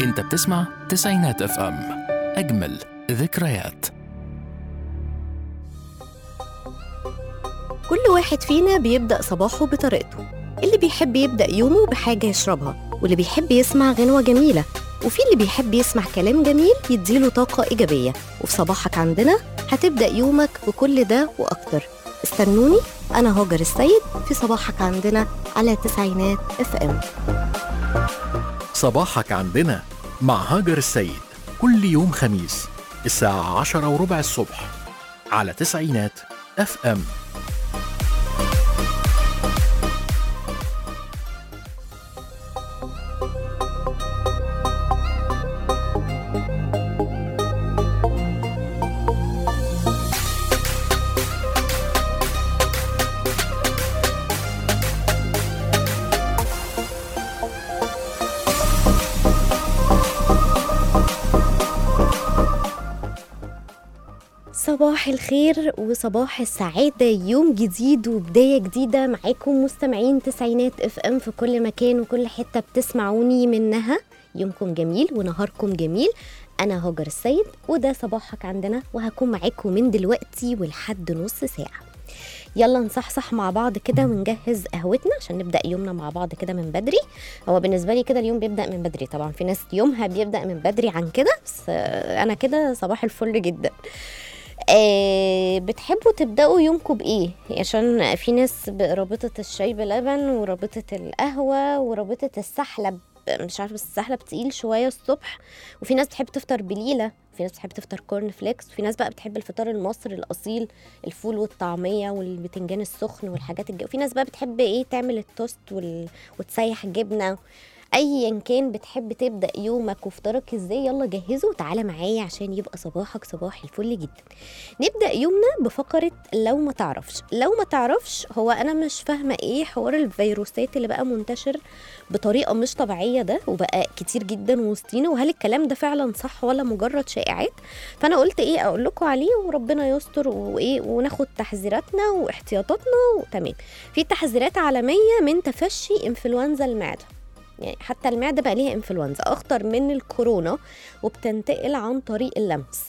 انت بتسمع تسعينات اف ام اجمل ذكريات كل واحد فينا بيبدأ صباحه بطريقته اللي بيحب يبدأ يومه بحاجة يشربها واللي بيحب يسمع غنوة جميلة وفي اللي بيحب يسمع كلام جميل يديله طاقة إيجابية وفي صباحك عندنا هتبدأ يومك بكل ده وأكتر استنوني أنا هاجر السيد في صباحك عندنا على تسعينات اف ام صباحك عندنا مع هاجر السيد كل يوم خميس الساعة عشرة وربع الصبح على تسعينات اف ام صباح الخير وصباح السعادة يوم جديد وبداية جديدة معاكم مستمعين تسعينات اف ام في كل مكان وكل حتة بتسمعوني منها يومكم جميل ونهاركم جميل أنا هاجر السيد وده صباحك عندنا وهكون معاكم من دلوقتي ولحد نص ساعة يلا نصحصح مع بعض كده ونجهز قهوتنا عشان نبدا يومنا مع بعض كده من بدري هو بالنسبه لي كده اليوم بيبدا من بدري طبعا في ناس يومها بيبدا من بدري عن كده بس آه، انا كده صباح الفل جدا آه بتحبوا تبداوا يومكم بايه عشان في ناس رابطه الشاي بلبن ورابطه القهوه ورابطه السحلب مش عارفه بس السحلب تقيل شويه الصبح وفي ناس بتحب تفطر بليله في ناس بتحب تفطر كورن فليكس وفي ناس بقى بتحب الفطار المصري الاصيل الفول والطعميه والبتنجان السخن والحاجات الجو في ناس بقى بتحب ايه تعمل التوست وال... وتسيح جبنه ايا كان بتحب تبدا يومك وفطارك ازاي يلا جهزه وتعالى معايا عشان يبقى صباحك صباح الفل جدا نبدا يومنا بفقره لو ما تعرفش لو ما تعرفش هو انا مش فاهمه ايه حوار الفيروسات اللي بقى منتشر بطريقه مش طبيعيه ده وبقى كتير جدا وسطينا وهل الكلام ده فعلا صح ولا مجرد شائعات فانا قلت ايه اقول لكم عليه وربنا يستر وايه وناخد تحذيراتنا واحتياطاتنا وتمام في تحذيرات عالميه من تفشي انفلونزا المعده يعني حتى المعده بقى ليها انفلونزا اخطر من الكورونا وبتنتقل عن طريق اللمس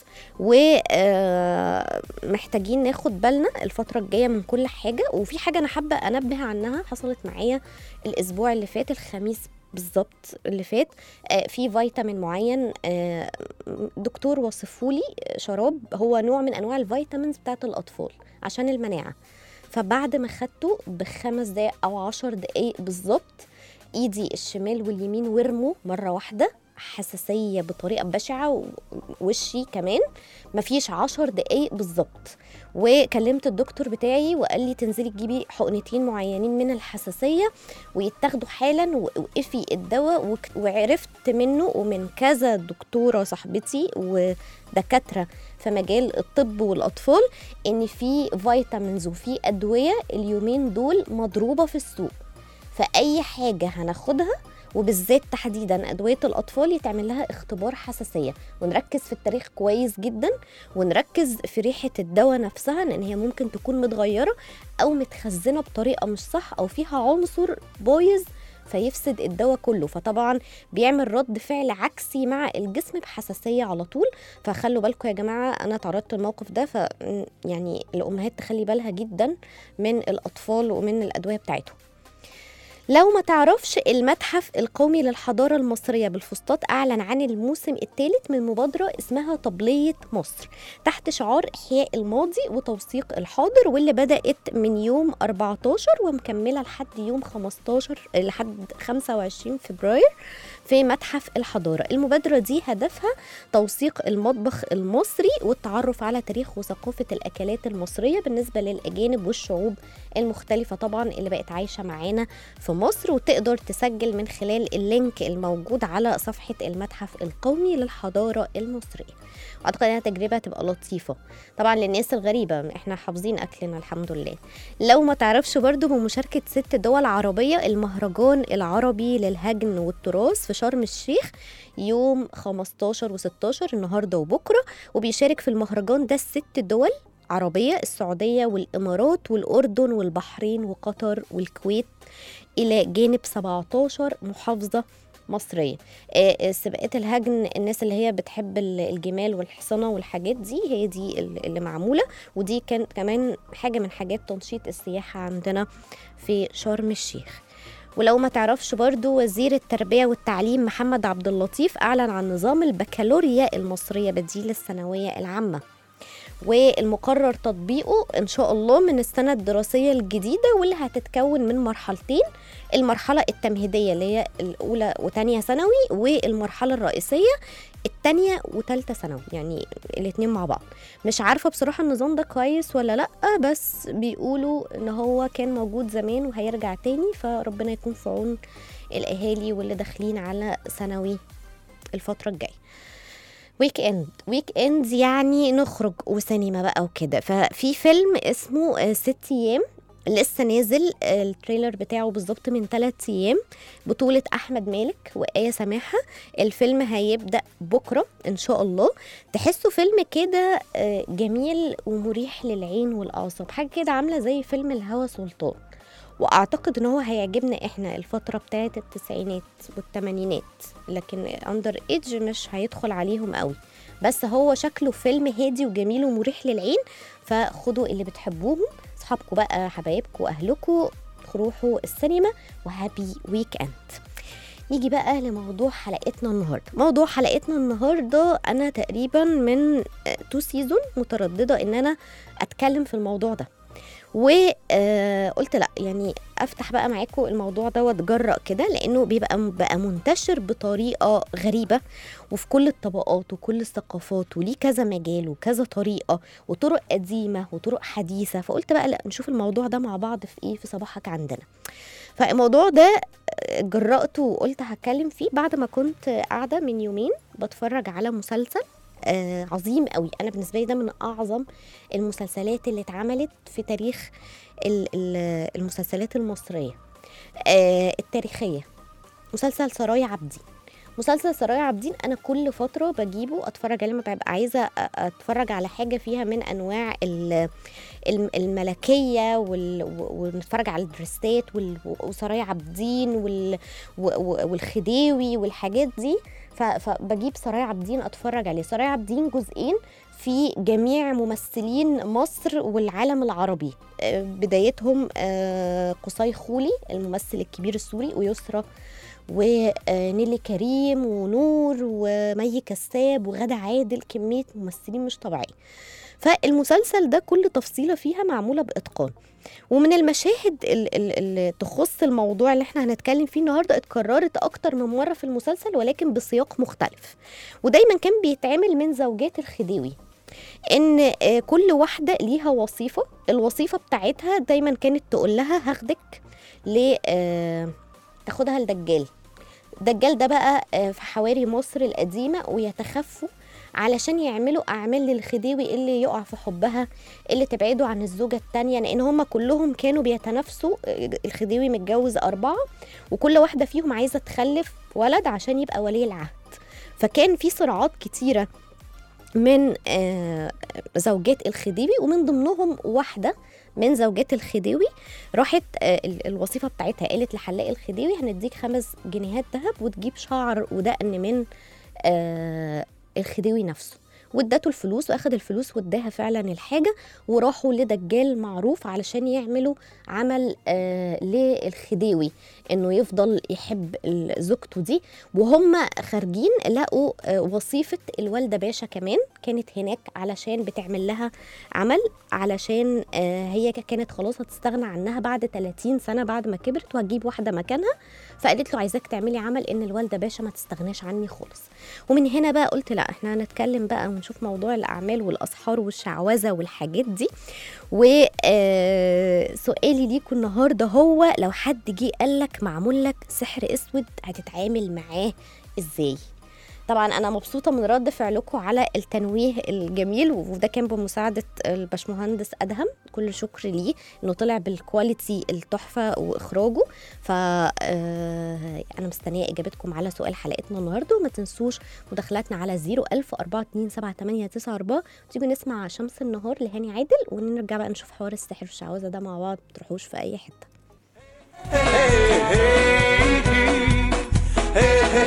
ومحتاجين ناخد بالنا الفتره الجايه من كل حاجه وفي حاجه انا حابه انبه عنها حصلت معايا الاسبوع اللي فات الخميس بالظبط اللي فات آه، في فيتامين معين آه، دكتور وصفولي شراب هو نوع من انواع الفيتامينز بتاعت الاطفال عشان المناعه فبعد ما خدته بخمس دقايق او عشر دقايق بالظبط ايدي الشمال واليمين ورموا مره واحده حساسيه بطريقه بشعه ووشي كمان مفيش عشر دقايق بالظبط وكلمت الدكتور بتاعي وقال لي تنزلي تجيبي حقنتين معينين من الحساسيه ويتاخدوا حالا وقفي الدواء وك- وعرفت منه ومن كذا دكتوره صاحبتي ودكاتره في مجال الطب والاطفال ان في فيتامينز وفي ادويه اليومين دول مضروبه في السوق فاي حاجه هناخدها وبالذات تحديدا ادويه الاطفال يتعمل لها اختبار حساسيه ونركز في التاريخ كويس جدا ونركز في ريحه الدواء نفسها لان هي ممكن تكون متغيره او متخزنه بطريقه مش صح او فيها عنصر بايظ فيفسد الدواء كله فطبعا بيعمل رد فعل عكسي مع الجسم بحساسيه على طول فخلوا بالكم يا جماعه انا تعرضت للموقف ده ف يعني الامهات تخلي بالها جدا من الاطفال ومن الادويه بتاعتهم لو ما تعرفش المتحف القومي للحضارة المصرية بالفسطاط أعلن عن الموسم الثالث من مبادرة اسمها طبلية مصر تحت شعار إحياء الماضي وتوثيق الحاضر واللي بدأت من يوم 14 ومكملة لحد يوم 15 لحد 25 فبراير في متحف الحضارة المبادرة دي هدفها توثيق المطبخ المصري والتعرف على تاريخ وثقافة الأكلات المصرية بالنسبة للأجانب والشعوب المختلفة طبعا اللي بقت عايشة معانا في مصر وتقدر تسجل من خلال اللينك الموجود على صفحة المتحف القومي للحضارة المصرية واعتقد انها تجربة تبقى لطيفة طبعا للناس الغريبة احنا حافظين اكلنا الحمد لله لو ما تعرفش برضو بمشاركة ست دول عربية المهرجان العربي للهجن والتراث في شرم الشيخ يوم 15 و16 النهارده وبكره وبيشارك في المهرجان ده الست دول عربية السعودية والإمارات والأردن والبحرين وقطر والكويت إلى جانب 17 محافظة مصريه آه، آه، سباقات الهجن الناس اللي هي بتحب ال- الجمال والحصنه والحاجات دي هي دي ال- اللي معموله ودي كانت كمان حاجه من حاجات تنشيط السياحه عندنا في شرم الشيخ ولو ما تعرفش برضو وزير التربية والتعليم محمد عبد اللطيف أعلن عن نظام البكالوريا المصرية بديل الثانوية العامة والمقرر تطبيقه إن شاء الله من السنة الدراسية الجديدة واللي هتتكون من مرحلتين المرحلة التمهيدية اللي هي الأولى وتانية ثانوي والمرحلة الرئيسية التانية وتالتة ثانوي يعني الاتنين مع بعض مش عارفة بصراحة النظام ده كويس ولا لأ بس بيقولوا إن هو كان موجود زمان وهيرجع تاني فربنا يكون في عون الأهالي واللي داخلين على ثانوي الفترة الجاية ويك اند ويك اند يعني نخرج وسينما بقى وكده ففي فيلم اسمه آه، ست ايام لسه نازل آه، التريلر بتاعه بالظبط من ثلاثة ايام بطولة احمد مالك وآية سماحة الفيلم هيبدأ بكرة ان شاء الله تحسوا فيلم كده آه، جميل ومريح للعين والاعصاب حاجة كده عاملة زي فيلم الهوى سلطان واعتقد ان هو هيعجبنا احنا الفتره بتاعه التسعينات والثمانينات لكن اندر ايدج مش هيدخل عليهم قوي بس هو شكله فيلم هادي وجميل ومريح للعين فخدوا اللي بتحبوهم اصحابكم بقى حبايبكم واهلكم روحوا السينما وهابي ويك اند نيجي بقى لموضوع حلقتنا النهارده موضوع حلقتنا النهارده انا تقريبا من تو سيزون متردده ان انا اتكلم في الموضوع ده وقلت لا يعني افتح بقى معاكم الموضوع ده واتجرأ كده لانه بيبقى بقى منتشر بطريقه غريبه وفي كل الطبقات وكل الثقافات وليه كذا مجال وكذا طريقه وطرق قديمه وطرق حديثه فقلت بقى لا نشوف الموضوع ده مع بعض في ايه في صباحك عندنا فالموضوع ده جرأت وقلت هتكلم فيه بعد ما كنت قاعده من يومين بتفرج على مسلسل آه عظيم قوي انا بالنسبه لي ده من اعظم المسلسلات اللي اتعملت في تاريخ ال- ال- المسلسلات المصريه آه التاريخيه مسلسل سرايا عابدين مسلسل سرايا عابدين انا كل فتره بجيبه اتفرج عليه لما ببقى عايزه أ- اتفرج على حاجه فيها من انواع ال- الم- الملكيه وال- و- ونتفرج على الدريسات وال- وسرايا عابدين وال- و- و- والخديوي والحاجات دي ف- فبجيب سرايا عابدين اتفرج عليه سرايا عابدين جزئين في جميع ممثلين مصر والعالم العربي آه، بدايتهم آه، قصي خولي الممثل الكبير السوري ويسرى ونيلي كريم ونور ومي كساب وغادة عادل كمية ممثلين مش طبيعية فالمسلسل ده كل تفصيلة فيها معمولة بإتقان ومن المشاهد ال- ال- اللي تخص الموضوع اللي احنا هنتكلم فيه النهارده اتكررت اكتر من مره في المسلسل ولكن بسياق مختلف ودايما كان بيتعمل من زوجات الخديوي ان آه، كل واحده ليها وظيفه الوظيفه بتاعتها دايما كانت تقول لها هاخدك ل آه، تاخدها لدجال دجال ده بقى آه، في حواري مصر القديمه ويتخفوا علشان يعملوا اعمال للخديوي اللي يقع في حبها اللي تبعده عن الزوجه التانية لان هم كلهم كانوا بيتنافسوا آه، الخديوي متجوز اربعه وكل واحده فيهم عايزه تخلف ولد عشان يبقى ولي العهد فكان في صراعات كتيره من آه، زوجات الخديوي ومن ضمنهم واحده من زوجات الخديوي راحت آه، ال- الوظيفه بتاعتها قالت لحلاق الخديوي هنديك خمس جنيهات ذهب وتجيب شعر ودقن من آه، الخديوي نفسه وادته الفلوس واخد الفلوس واداها فعلا الحاجه وراحوا لدجال معروف علشان يعملوا عمل آه للخديوي انه يفضل يحب ال- زوجته دي وهم خارجين لقوا آه وظيفه الوالده باشا كمان كانت هناك علشان بتعمل لها عمل علشان آه هي ك- كانت خلاص هتستغنى عنها بعد 30 سنه بعد ما كبرت وهتجيب واحده مكانها فقالت له عايزاك تعملي عمل ان الوالده باشا ما تستغناش عني خالص ومن هنا بقى قلت لا احنا هنتكلم بقى ونشوف موضوع الاعمال والاسحار والشعوذه والحاجات دي وسؤالي ليكم النهارده هو لو حد جه قال لك معمول لك سحر اسود هتتعامل معاه ازاي طبعا انا مبسوطه من رد فعلكم على التنويه الجميل وده كان بمساعده الباشمهندس ادهم كل شكر ليه انه طلع بالكواليتي التحفه واخراجه ف آه، انا مستنيه اجابتكم على سؤال حلقتنا النهارده وما تنسوش مداخلاتنا على 010427894 تيجي نسمع شمس النهار لهاني عادل ونرجع بقى نشوف حوار السحر والشعوذه ده مع بعض ما تروحوش في اي حته Hey, hey, hey, hey,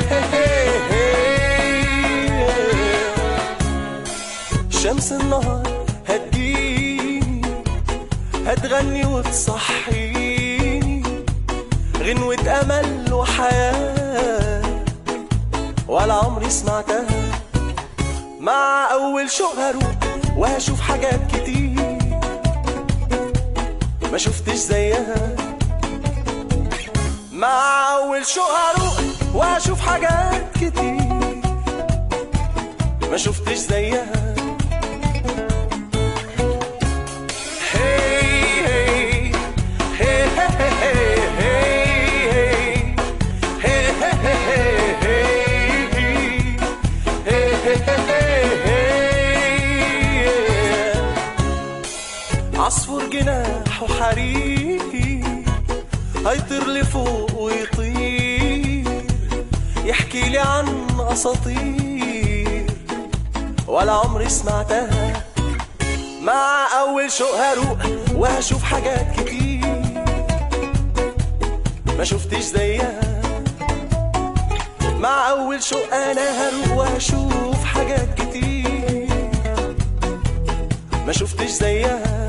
شمس النهار هتجيني هتغني وتصحيني غنوة أمل وحياة ولا عمري سمعتها مع أول شوق هروح وهشوف حاجات كتير ما شفتش زيها مع أول شوق هروح وهشوف حاجات كتير ما شفتش زيها هي هي هي هي هي عصفور جناح وحرير هيطير لفوق ويطير يحكي لي عن اساطير ولا عمري سمعتها مع اول شوق هروح وهشوف حاجات كتير ما شفتش زيها مع اول شوق انا هروح وهشوف حاجات كتير ما شفتش زيها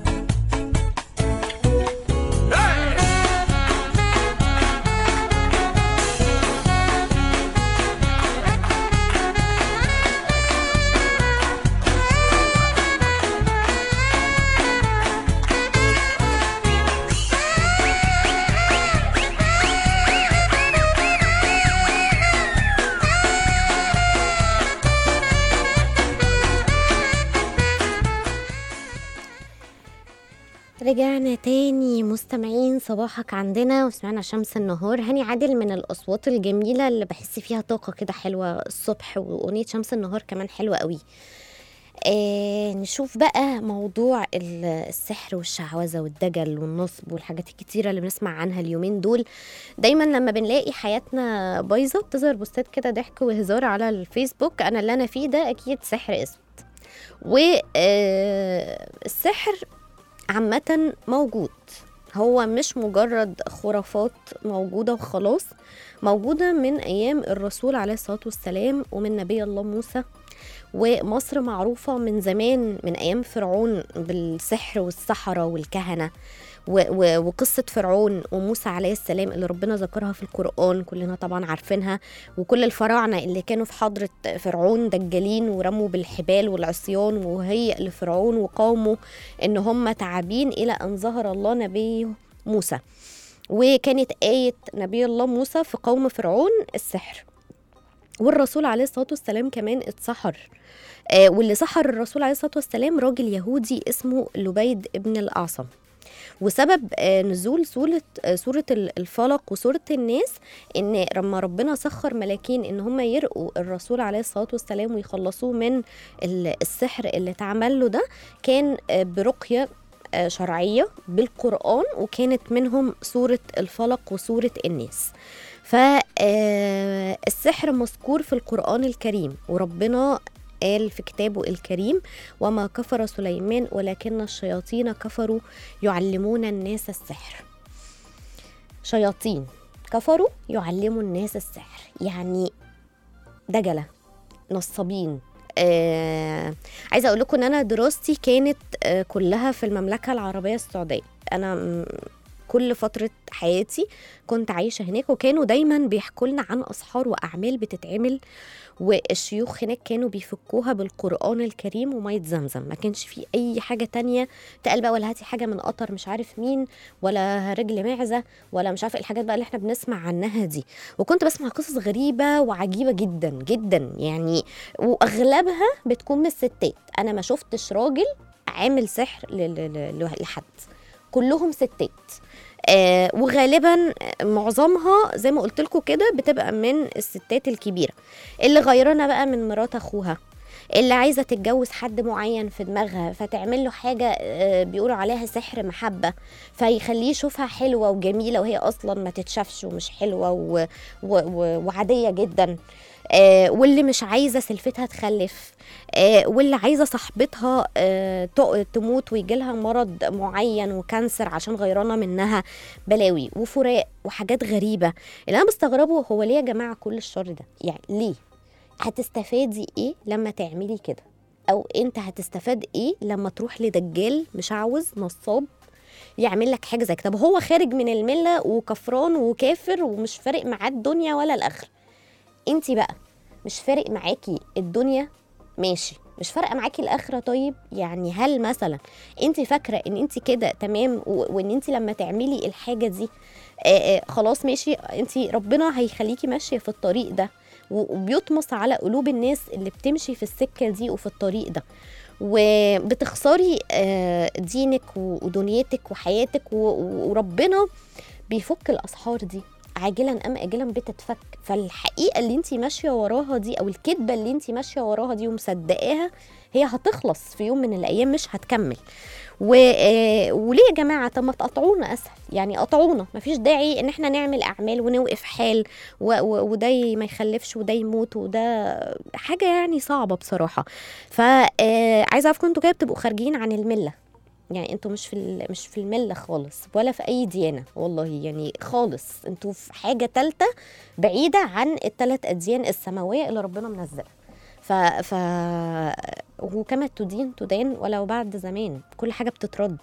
رجعنا تاني مستمعين صباحك عندنا وسمعنا شمس النهار هاني عادل من الأصوات الجميلة اللي بحس فيها طاقة كده حلوة الصبح وأغنية شمس النهار كمان حلوة قوي آه نشوف بقى موضوع ال- السحر والشعوذة والدجل والنصب والحاجات الكتيرة اللي بنسمع عنها اليومين دول دايما لما بنلاقي حياتنا بايظة بتظهر بوستات كده ضحك وهزار على الفيسبوك أنا اللي أنا فيه ده أكيد سحر اسود والسحر عامة موجود هو مش مجرد خرافات موجودة وخلاص موجودة من أيام الرسول عليه الصلاة والسلام ومن نبي الله موسى ومصر معروفة من زمان من أيام فرعون بالسحر والسحرة والكهنة و- و- وقصة فرعون وموسى عليه السلام اللي ربنا ذكرها في القرآن كلنا طبعا عارفينها وكل الفراعنة اللي كانوا في حضرة فرعون دجالين ورموا بالحبال والعصيان وهيئ لفرعون وقومه ان هم تعابين الى ان ظهر الله نبيه موسى وكانت آية نبي الله موسى في قوم فرعون السحر والرسول عليه الصلاة والسلام كمان اتسحر آه واللي سحر الرسول عليه الصلاة والسلام راجل يهودي اسمه لبيد ابن الأعصم وسبب آه، نزول سورة آه، سورة ال- الفلق وسورة الناس ان لما ربنا سخر ملاكين ان هم يرقوا الرسول عليه الصلاة والسلام ويخلصوه من ال- السحر اللي اتعمل له ده كان آه، برقية آه، شرعية بالقرآن وكانت منهم سورة الفلق وسورة الناس فالسحر مذكور في القرآن الكريم وربنا قال في كتابه الكريم وما كفر سليمان ولكن الشياطين كفروا يعلمون الناس السحر شياطين كفروا يعلموا الناس السحر يعني دجلة نصابين آه عايزه اقول لكم ان انا دراستي كانت آه كلها في المملكه العربيه السعوديه انا م- كل فترة حياتي كنت عايشة هناك وكانوا دايما بيحكوا لنا عن أسحار وأعمال بتتعمل والشيوخ هناك كانوا بيفكوها بالقرآن الكريم ومية زمزم ما كانش في أي حاجة تانية تقال بقى ولا هاتي حاجة من قطر مش عارف مين ولا رجل معزة ولا مش عارفة إيه الحاجات بقى اللي احنا بنسمع عنها دي وكنت بسمع قصص غريبة وعجيبة جدا جدا يعني واغلبها بتكون من الستات انا ما شفتش راجل عامل سحر ل- ل- ل- لحد كلهم ستات آه وغالبا معظمها زي ما قلت لكم كده بتبقى من الستات الكبيره اللي غيرانه بقى من مرات اخوها اللي عايزه تتجوز حد معين في دماغها فتعمل له حاجه آه، بيقولوا عليها سحر محبه فيخليه يشوفها حلوه وجميله وهي اصلا ما تتشافش ومش حلوه و... و... و... وعاديه جدا آه، واللي مش عايزه سلفتها تخلف آه، واللي عايزه صاحبتها آه، تق- تموت ويجي لها مرض معين وكانسر عشان غيرانه منها بلاوي وفراق وحاجات غريبه اللي انا بستغربه هو ليه يا جماعه كل الشر ده يعني ليه هتستفادي ايه لما تعملي كده او انت هتستفاد ايه لما تروح لدجال مشعوذ نصاب يعمل لك حاجه زي كده طب هو خارج من المله وكفران وكافر ومش فارق معاه الدنيا ولا الاخره انت بقى مش فارق معاكي الدنيا ماشي مش فارقه معاكي الاخره طيب يعني هل مثلا انت فاكره ان انت كده تمام و- وان انت لما تعملي الحاجه دي آه آه خلاص ماشي انت ربنا هيخليكي ماشيه في الطريق ده و- وبيطمس على قلوب الناس اللي بتمشي في السكه دي وفي الطريق ده وبتخسري آه، دينك و- ودنيتك وحياتك و- و- وربنا بيفك الاسحار دي عاجلا ام اجلا بتتفك فالحقيقه اللي انت ماشيه وراها دي او الكذبه اللي انت ماشيه وراها دي ومصدقاها هي هتخلص في يوم من الايام مش هتكمل و... آه، وليه يا جماعه طب ما تقطعونا اسهل يعني قطعونا مفيش داعي ان احنا نعمل اعمال ونوقف حال و... و... وده ي- ما يخلفش وده يموت وده حاجه يعني صعبه بصراحه فعايزه اعرفكم انتوا كده بتبقوا خارجين عن المله يعني انتوا مش في ال- مش في المله خالص ولا في اي ديانه والله يعني خالص انتوا في حاجه تالته بعيده عن الثلاث اديان السماويه اللي ربنا منزلها ف ف وكما تدين تدان ولو بعد زمان كل حاجه بتترد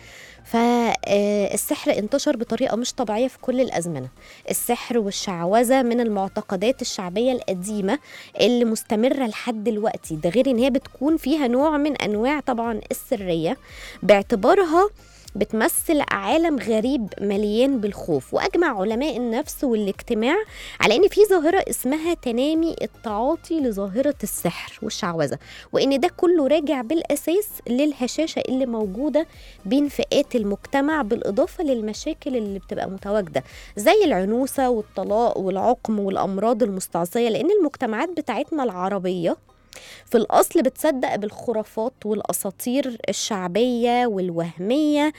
فالسحر انتشر بطريقه مش طبيعيه في كل الازمنه السحر والشعوذه من المعتقدات الشعبيه القديمه اللي مستمره لحد دلوقتي ده غير ان هي بتكون فيها نوع من انواع طبعا السريه باعتبارها بتمثل عالم غريب مليان بالخوف واجمع علماء النفس والاجتماع على ان في ظاهره اسمها تنامي التعاطي لظاهره السحر والشعوذه وان ده كله راجع بالاساس للهشاشه اللي موجوده بين فئات المجتمع بالاضافه للمشاكل اللي بتبقى متواجده زي العنوسه والطلاق والعقم والامراض المستعصيه لان المجتمعات بتاعتنا العربيه في الأصل بتصدق بالخرافات والأساطير الشعبية والوهمية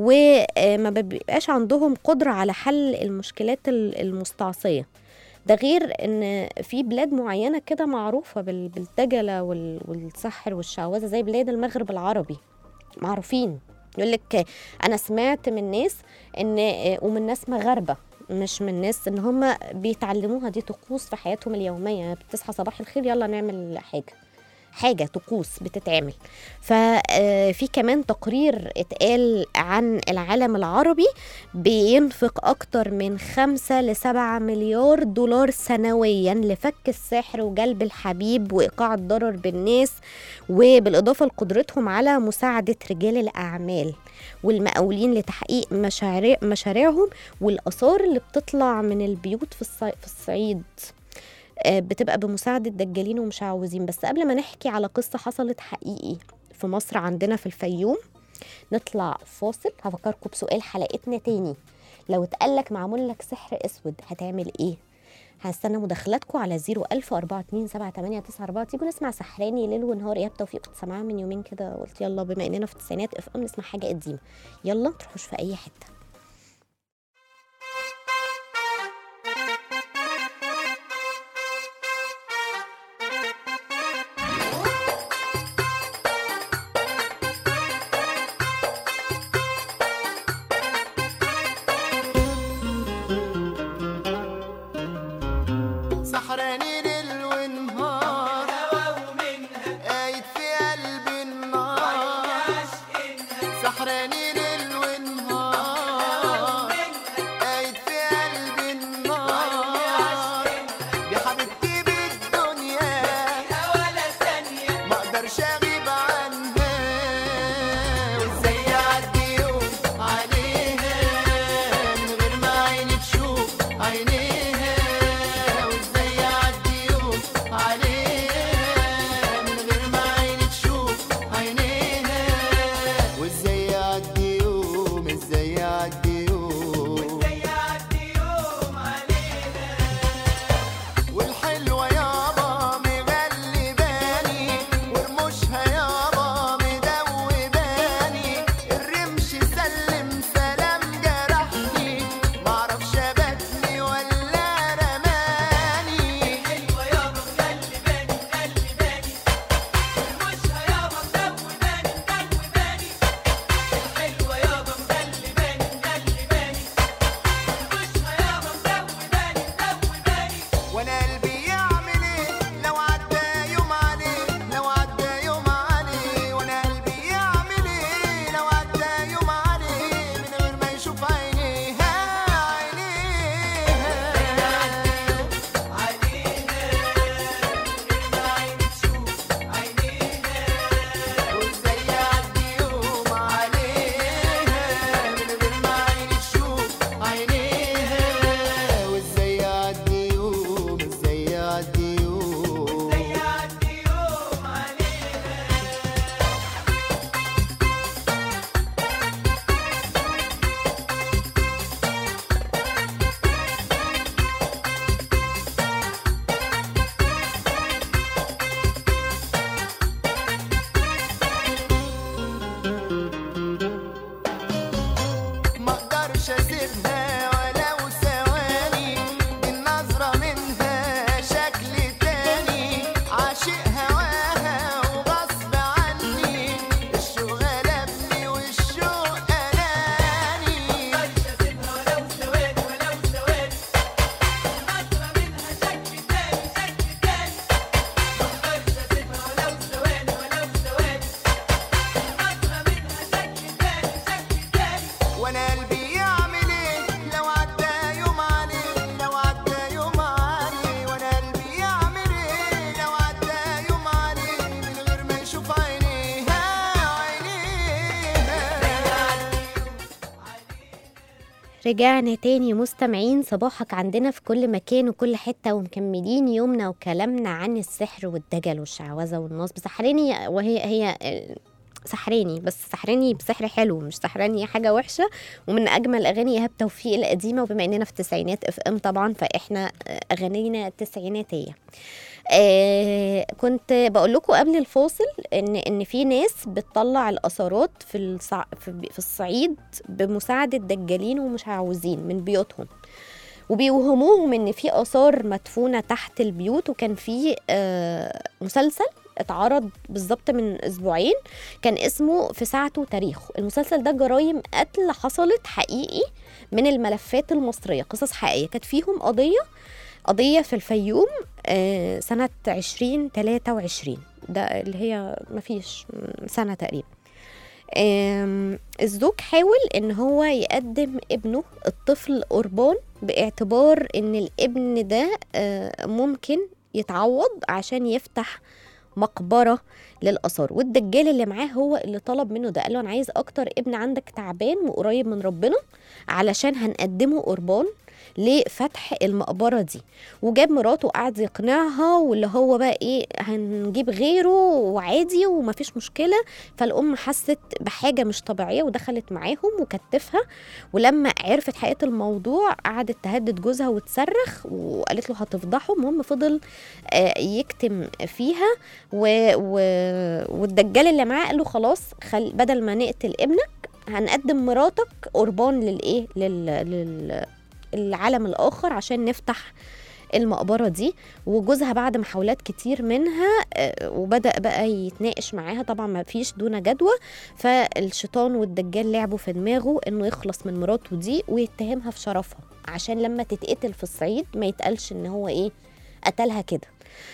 وما بيبقاش عندهم قدرة على حل المشكلات ال- المستعصية ده غير ان في بلاد معينه كده معروفه بال- بالدجله وال- والسحر والشعوذه زي بلاد المغرب العربي معروفين يقول لك انا سمعت من ناس ان ومن ناس مغاربه مش من ناس ان هم بيتعلموها دي طقوس في حياتهم اليوميه بتصحى صباح الخير يلا نعمل حاجه حاجه طقوس بتتعمل ففي كمان تقرير اتقال عن العالم العربي بينفق أكتر من خمسة لسبعة مليار دولار سنويا لفك السحر وجلب الحبيب وإيقاع الضرر بالناس وبالإضافة لقدرتهم على مساعدة رجال الأعمال والمقاولين لتحقيق مشاريع مشاريعهم والآثار اللي بتطلع من البيوت في, الصي... في الصعيد آه، بتبقى بمساعدة دجالين ومشعوذين بس قبل ما نحكي على قصة حصلت حقيقي في مصر عندنا في الفيوم نطلع فاصل هفكركم بسؤال حلقتنا تاني لو اتقالك معمول لك سحر اسود هتعمل ايه هستنى مداخلاتكم على 01000 427 تيجوا نسمع سحراني ليل ونهار ايهاب توفيق كنت سامعاها من يومين كده قلت يلا بما اننا في التسعينات اف ام نسمع حاجه قديمه يلا تروحوش في اي حته سحراني ليل ونهار قايد في قلبي النار سحراني ليل ونهار قايد في قلبي النار يا حبيبتي بالدنيا ما اقدرش اغيب عنها وازاي يعدي يوم عليها من غير ما عيني تشوف عينيها وازاي يعدي يوم عليها من غير ما عيني تشوف عينيها وازاي يعدي يوم ازاي يعدي يوم والحلوة يابا مغلباني ورموشها يابا مدوباني الرمش سلم سلام جرحني معرفش باتني ولا ورجعنا تاني مستمعين صباحك عندنا في كل مكان وكل حتة ومكملين يومنا وكلامنا عن السحر والدجل والشعوذة والنصب سحراني وهي هي آه، سحراني بس سحراني بسحر حلو مش سحراني حاجة وحشة ومن أجمل أغاني إيهاب توفيق القديمة وبما إننا في التسعينات اف ام طبعا فإحنا آه، أغانينا تسعيناتية آه كنت بقول لكم قبل الفاصل ان ان في ناس بتطلع الاثارات في الصع... في في الصعيد بمساعده دجالين ومشعوذين من بيوتهم وبيوهموهم ان في اثار مدفونه تحت البيوت وكان في آه مسلسل اتعرض بالظبط من اسبوعين كان اسمه في ساعته تاريخه المسلسل ده جرايم قتل حصلت حقيقي من الملفات المصريه قصص حقيقيه كانت فيهم قضيه قضية في الفيوم آه، سنة 2023 ده اللي هي مفيش سنة تقريبا آم، الزوج حاول ان هو يقدم ابنه الطفل قربان باعتبار ان الابن ده آه، ممكن يتعوض عشان يفتح مقبرة للآثار والدجال اللي معاه هو اللي طلب منه ده قال له أنا عايز أكتر ابن عندك تعبان وقريب من ربنا علشان هنقدمه قربان لفتح المقبرة دي وجاب مراته وقعد يقنعها واللي هو بقى ايه هنجيب غيره وعادي ومفيش مشكلة فالأم حست بحاجة مش طبيعية ودخلت معاهم وكتفها ولما عرفت حقيقة الموضوع قعدت تهدد جوزها وتصرخ وقالت له هتفضحه المهم فضل آه، يكتم فيها و... و... والدجال اللي معاه قال له خلاص خل... بدل ما نقتل ابنك هنقدم مراتك قربان للايه لل... لل... العالم الاخر عشان نفتح المقبره دي وجوزها بعد محاولات كتير منها آه، وبدا بقى يتناقش معاها طبعا ما فيش دون جدوى فالشيطان والدجال لعبوا في دماغه انه يخلص من مراته دي ويتهمها في شرفها عشان لما تتقتل في الصعيد ما يتقالش ان هو ايه قتلها كده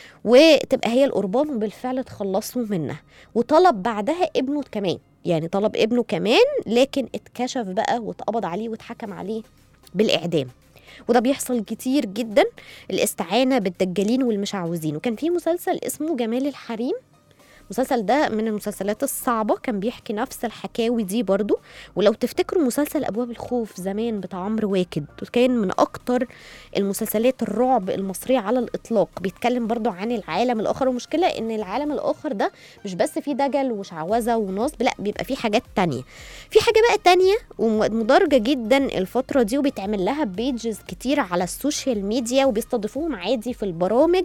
وتبقى هي القربان وبالفعل اتخلصوا منها وطلب بعدها ابنه كمان يعني طلب ابنه كمان لكن اتكشف بقى واتقبض عليه واتحكم عليه بالإعدام وده بيحصل كتير جدا الاستعانة بالدجالين والمشعوذين وكان في مسلسل اسمه جمال الحريم المسلسل ده من المسلسلات الصعبة كان بيحكي نفس الحكاوي دي برضو ولو تفتكروا مسلسل أبواب الخوف زمان بتاع عمرو واكد كان من أكتر المسلسلات الرعب المصرية على الإطلاق بيتكلم برضو عن العالم الآخر ومشكلة إن العالم الآخر ده مش بس فيه دجل وشعوذة ونصب لا بيبقى فيه حاجات تانية في حاجة بقى تانية ومدرجة جدا الفترة دي وبيتعمل لها بيجز كتير على السوشيال ميديا وبيستضيفوهم عادي في البرامج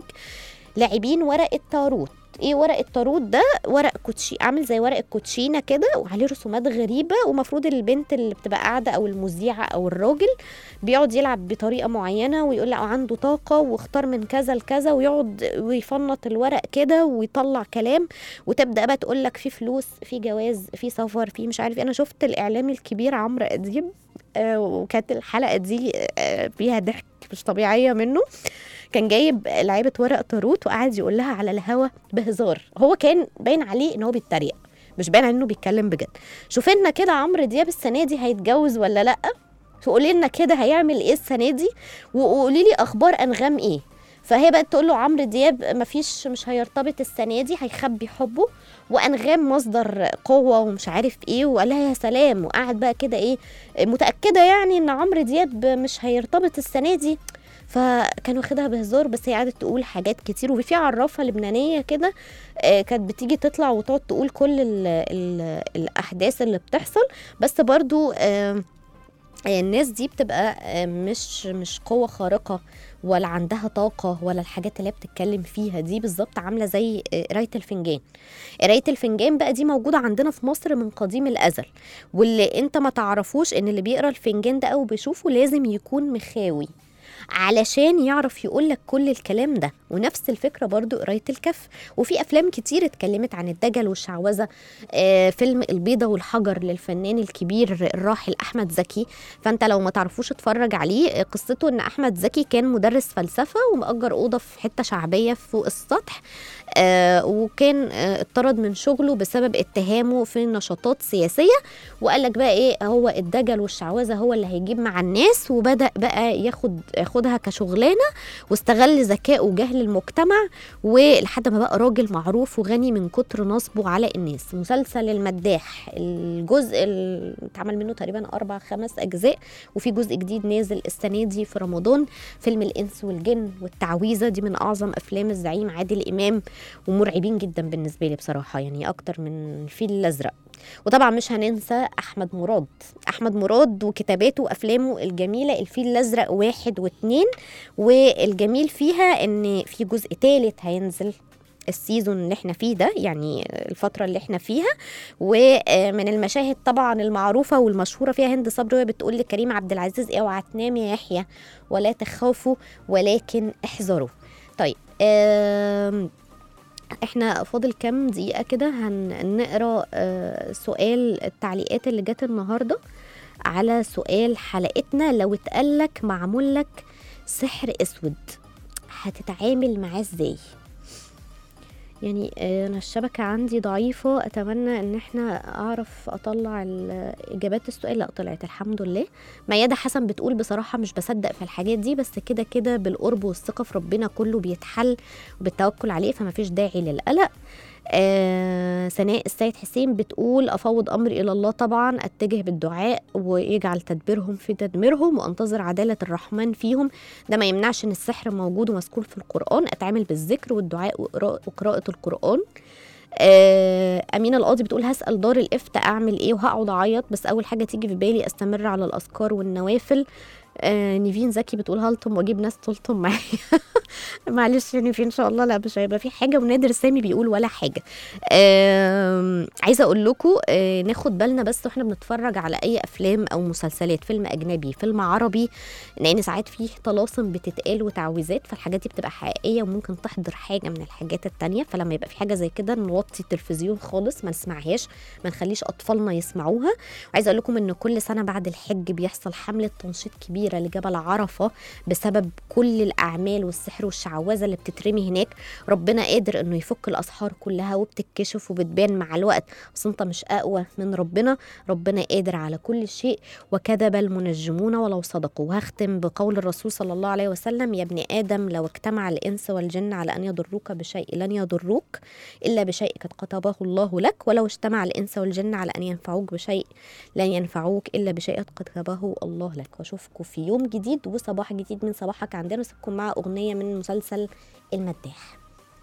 لاعبين ورق التاروت ايه ورق التاروت ده ورق كوتشي عامل زي ورق الكوتشينه كده وعليه رسومات غريبه ومفروض البنت اللي بتبقى قاعده او المذيعه او الراجل بيقعد يلعب بطريقه معينه ويقول لا عنده طاقه واختار من كذا لكذا ويقعد ويفنط الورق كده ويطلع كلام وتبدا بقى تقول لك في فلوس في جواز في سفر في مش عارف إيه. انا شفت الاعلامي الكبير عمرو اديب آه وكانت الحلقه دي آه فيها ضحك مش طبيعيه منه كان جايب لعيبه ورق طاروت وقعد يقول لها على الهوا بهزار هو كان باين عليه ان هو بيتريق مش باين عليه انه بيتكلم بجد شوف لنا كده عمرو دياب السنه دي هيتجوز ولا لا تقولي لنا كده هيعمل ايه السنه دي وقولي لي اخبار انغام ايه فهي بقت تقول له عمرو دياب مفيش مش هيرتبط السنه دي هيخبي حبه وانغام مصدر قوه ومش عارف ايه وقال لها يا سلام وقعد بقى كده ايه متاكده يعني ان عمرو دياب مش هيرتبط السنه دي فكان واخدها بهزار بس هي قعدت تقول حاجات كتير وفي عرافه لبنانيه كده آه، كانت بتيجي تطلع وتقعد تقول كل ال ال الاحداث اللي بتحصل بس برضو آه، الناس دي بتبقى آه، مش مش قوة خارقة ولا عندها طاقة ولا الحاجات اللي هي بتتكلم فيها دي بالظبط عاملة زي آه، قراية الفنجان قراية الفنجان بقى دي موجودة عندنا في مصر من قديم الأزل واللي انت ما تعرفوش ان اللي بيقرا الفنجان ده او بيشوفه لازم يكون مخاوي علشان يعرف يقول لك كل الكلام ده ونفس الفكره برضو قرايه الكف وفي افلام كتير اتكلمت عن الدجل والشعوذه آه فيلم البيضه والحجر للفنان الكبير الراحل احمد زكي فانت لو ما تعرفوش اتفرج عليه آه، قصته ان احمد زكي كان مدرس فلسفه ومأجر اوضه في حته شعبيه فوق السطح آه وكان آه اتطرد من شغله بسبب اتهامه في نشاطات سياسيه وقال لك بقى ايه هو الدجل والشعوذه هو اللي هيجيب مع الناس وبدا بقى ياخد ياخدها كشغلانه واستغل ذكائه وجهل المجتمع ولحد ما بقى راجل معروف وغني من كتر نصبه على الناس مسلسل المداح الجزء اللي اتعمل منه تقريبا اربع خمس اجزاء وفي جزء جديد نازل السنه دي في رمضان فيلم الانس والجن والتعويذه دي من اعظم افلام الزعيم عادل امام ومرعبين جدا بالنسبه لي بصراحه يعني اكتر من الفيل الازرق وطبعا مش هننسى احمد مراد احمد مراد وكتاباته وافلامه الجميله الفيل الازرق واحد واتنين والجميل فيها ان في جزء تالت هينزل السيزون اللي احنا فيه ده يعني الفترة اللي احنا فيها ومن المشاهد طبعا المعروفة والمشهورة فيها هند صبري وهي بتقول لكريم عبد العزيز اوعى تنام يا يحيى ولا تخافوا ولكن احذروا طيب آم، احنا فاضل كام دقيقة كده هنقرا آه، سؤال التعليقات اللي جت النهاردة على سؤال حلقتنا لو اتقالك معمول لك سحر اسود هتتعامل معاه ازاي يعني آه، انا الشبكة عندي ضعيفة اتمنى ان احنا اعرف اطلع ال- اجابات السؤال لا طلعت الحمد لله ميادة حسن بتقول بصراحة مش بصدق في الحاجات دي بس كده كده بالقرب والثقة في ربنا كله بيتحل وبالتوكل عليه فما فيش داعي للقلق آه سناء السيد حسين بتقول افوض امري الى الله طبعا اتجه بالدعاء ويجعل تدبيرهم في تدميرهم وانتظر عداله الرحمن فيهم ده ما يمنعش ان السحر موجود ومذكور في القران اتعامل بالذكر والدعاء وقراءة- وقراءه القران آه أمينة القاضي بتقول هسأل دار الإفتاء أعمل إيه وهقعد أعيط بس أول حاجة تيجي في بالي أستمر على الأذكار والنوافل آه نيفين زكي بتقول هلطم واجيب ناس تلطم معايا معلش يا نيفين ان شاء الله لا مش هيبقى في حاجه ونادر سامي بيقول ولا حاجه آم، عايزه اقول لكم آه ناخد بالنا بس واحنا بنتفرج على اي افلام او مسلسلات فيلم اجنبي فيلم عربي لان ساعات فيه طلاسم بتتقال وتعويذات فالحاجات دي بتبقى حقيقيه وممكن تحضر حاجه من الحاجات التانية فلما يبقى في حاجه زي كده نوطي التلفزيون خالص ما نسمعهاش ما نخليش اطفالنا يسمعوها وعايزه اقول لكم ان كل سنه بعد الحج بيحصل حمله تنشيط كبيره لجبل عرفه بسبب كل الاعمال والسحر والشعوذه اللي بتترمي هناك ربنا قادر انه يفك الاسحار كلها وبتتكشف وبتبان مع الوقت بس انت مش اقوى من ربنا ربنا قادر على كل شيء وكذب المنجمون ولو صدقوا وهختم بقول الرسول صلى الله عليه وسلم يا ابن ادم لو اجتمع الانس والجن على ان يضروك بشيء لن يضروك الا بشيء قد كتبه الله لك ولو اجتمع الانس والجن على ان ينفعوك بشيء لن ينفعوك الا بشيء قد كتبه الله لك واشوفكم في يوم جديد وصباح جديد من صباحك عندنا واسيبكم مع اغنيه من مسلسل المداح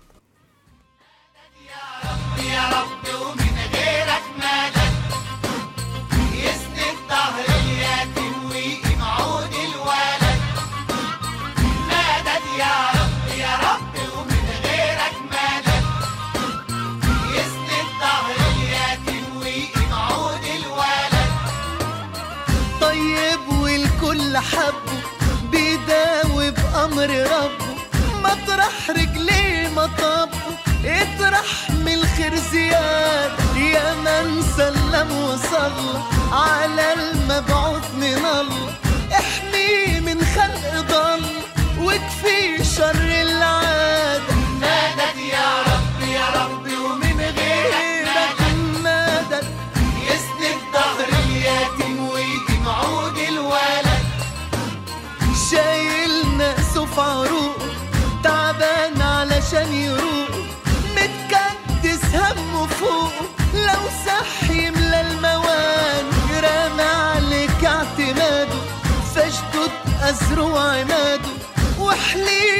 يا رب ومن غيرك مدد يسند ظهر اليتيم ويقيم عود الولد مدد يا رب يا رب ومن غيرك مدد يسند ظهر اليتيم ويقيم عود الولد طيب والكل حبه بيداوي بأمر ربه مطرح رجليه مطبه اطرح من الخير زياد يا من سلم وصلى على المبعوث من الله احميه من خلق ضل واكفي شر العادة مدد يا رب يا رب ومن غيرك غيرك مدد يسند ظهر اليتيم ويقيم عود الولد شايل ناسه في عروقه تعبان علشان يروق متكدس همه فوقه لو صح يملى الموان رامي عليك اعتماده فاشدد أزره وعماده واحليه